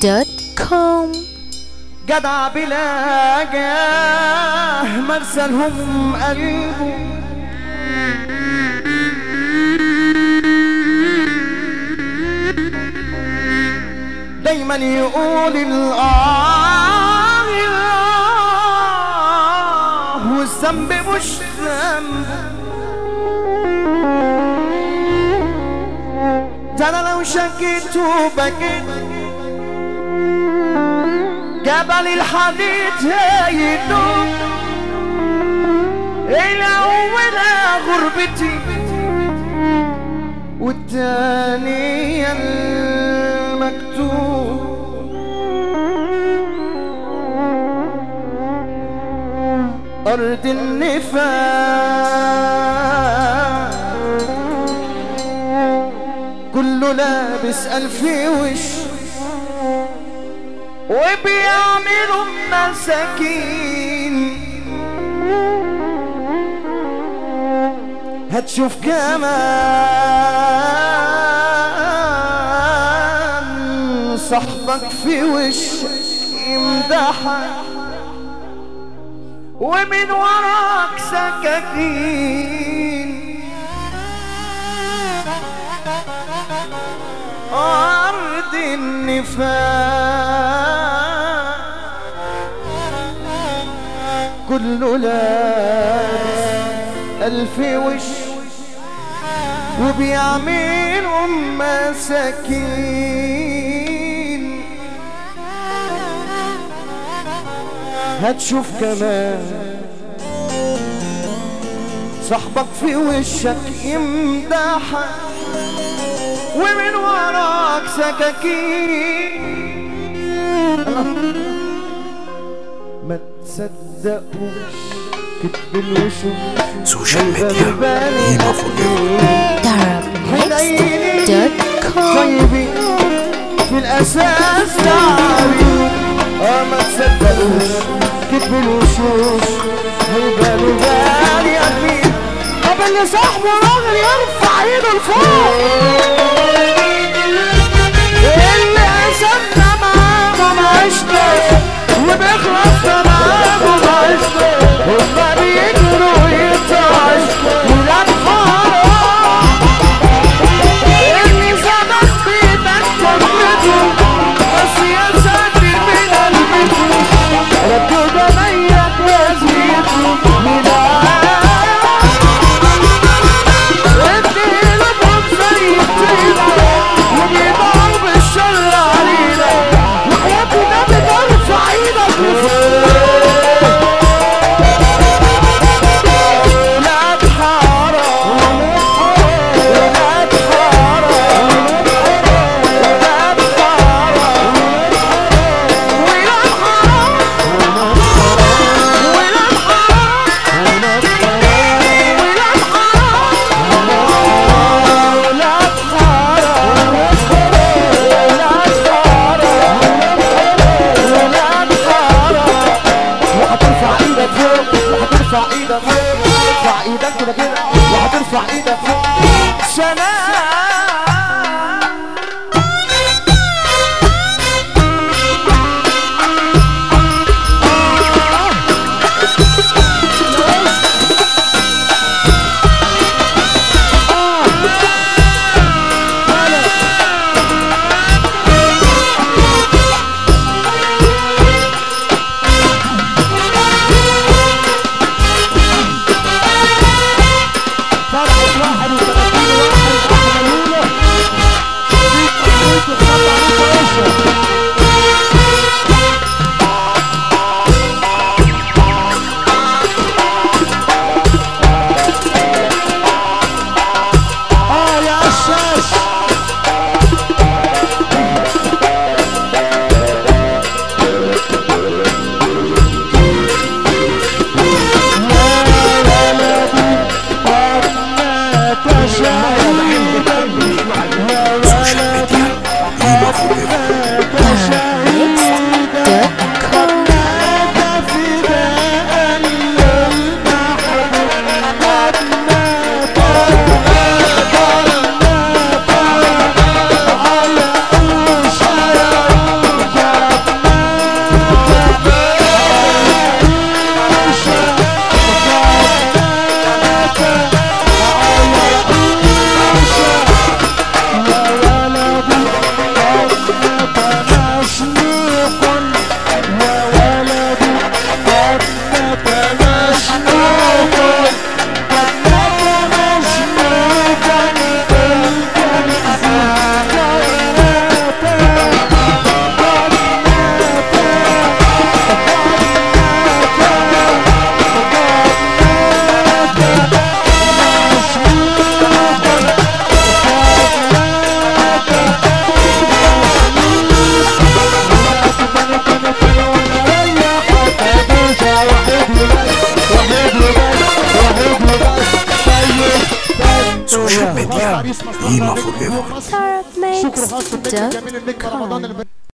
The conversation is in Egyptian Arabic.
دوت كوم جدع بلا جاه مرسلهم قلبه دايما يقول الآه الله والذنب مش ذنب ده انا لو شكيت وبكيت جبل الحديد هيدوب إلى أول غربتي والتانية المكتوب أرض النفاق كله لابس ألف وش وبيعملوا مساكين هتشوف كمان صاحبك في وشك يمدحك ومن وراك سكاكين أرض النفاق كله لابس ألف وش وبيعملوا مساكين هتشوف كمان صاحبك في وشك يمدحك ومن وراك سكاكين ما تصدقوش كتب الوشوش سوشيال ميديا قيمة فوق دارب دوت كوم طيبين في الاساس تعبين اه ما تصدقوش كتب الوشوش هيبقى غالي قديم طب اللي صاحبه راجل يرفع ايده لفوق اللي قسمنا معاه ما عشناش وبيخلص تمام وما عشناش هما بيجروا يتعش ولاد حرام اللي زمان بيدك كلمته بس يا ساتر من قلبته ردوا جميع وزيته من اديلهم زي الطيبة وبيضعوا بالشر علينا وحياتنا بترفع سوشيال ميديا قيمة فور Arabmix.com رمضان اللي